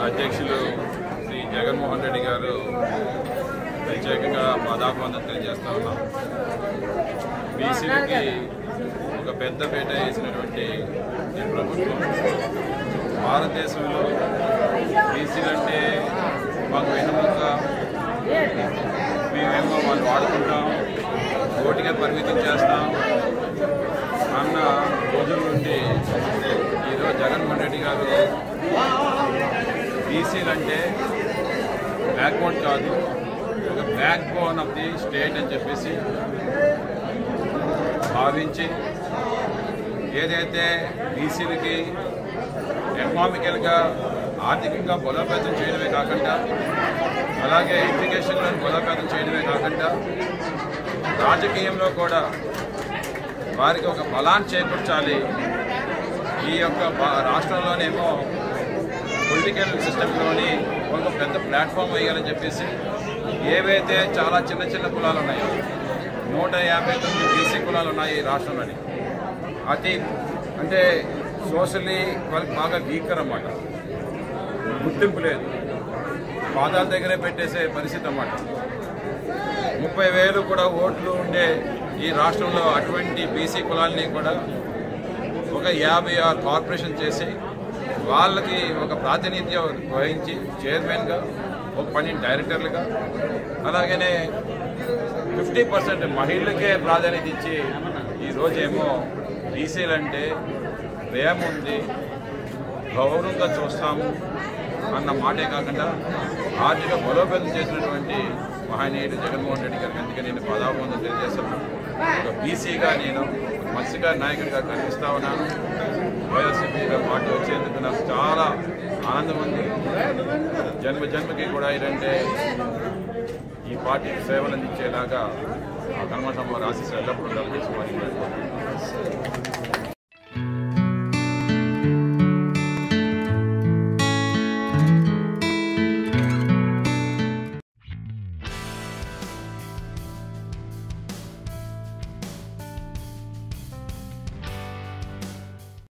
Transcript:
అధ్యక్షులు శ్రీ జగన్మోహన్ రెడ్డి గారు ప్రత్యేకంగా పాదాభివందన తెలియజేస్తా ఉన్నాం బీసీలకి ఒక పెద్ద పీట వేసినటువంటి ఈ ప్రభుత్వం భారతదేశంలో బీసీలంటే మాకు వెన్నుముక మేమేమో వాళ్ళు వాడుకుంటాం ఓటుగా పరిమితం చేస్తాం అన్న రోజుల నుండి ఈరోజు జగన్మోహన్ రెడ్డి గారు బీసీలు అంటే బ్యాక్బోన్ కాదు ఒక backbone of the state అని చెప్పేసి భావించి ఏదైతే బీసీలకి ఎకనామికల్గా ఆర్థికంగా బలోపేతం చేయడమే కాకుండా అలాగే ఎడ్యుకేషన్లో బలోపేతం చేయడమే కాకుండా రాజకీయంలో కూడా వారికి ఒక బలాన్ని చేకూర్చాలి ఈ యొక్క బా- రాష్ట్రంలోనేమో పొలిటికల్ సిస్టంలోని ఒక పెద్ద ప్లాట్ఫామ్ వేయాలని చెప్పేసి ఏవైతే చాలా చిన్న చిన్న కులాలు ఉన్నాయో నూట యాభై తొమ్మిది బీసీ కులాలు ఉన్నాయి ఈ రాష్ట్రంలోని అతి అంటే సోషల్లీ వాళ్ళకి బాగా వీకర్ అన్నమాట గుర్తింపు లేదు పాదాల దగ్గరే పెట్టేసే పరిస్థితి అన్నమాట ముప్పై వేలు కూడా ఓట్లు ఉండే ఈ రాష్ట్రంలో అటువంటి బీసీ కులాల్ని కూడా ఒక యాభై ఆరు కార్పొరేషన్ చేసి వాళ్ళకి ఒక ప్రాతినిధ్యం వహించి చైర్మన్గా ఒక పన్నెండు డైరెక్టర్లుగా అలాగనే ఫిఫ్టీ పర్సెంట్ మహిళలకే ప్రాధాన్యత ఇచ్చి ఈరోజేమో బీసీలు అంటే ప్రేమ ఉంది గౌరవంగా చూస్తాము అన్న మాటే కాకుండా ఆర్థిక బలోపేతం చేసినటువంటి మహనీయుడు జగన్మోహన్ రెడ్డి గారికి అందుకే నేను పదాబంధం తెలియజేస్తున్నాను ఒక బీసీగా నేను మత్స్యగా నాయకుడిగా కనిపిస్తా ఉన్నాను వైఎస్సీపీగా పార్టీ వచ్చేందుకు నాకు చాలా ఆనందం ఉంది జన్మ జన్మకి కూడా ఏంటంటే ఈ పార్టీకి సేవలు అందించేలాగా ఆ కర్మసమ్మ రాశి ఎల్లప్పుడూ ఉండాలని చెప్పి వారికి కోరుకుంటున్నాను.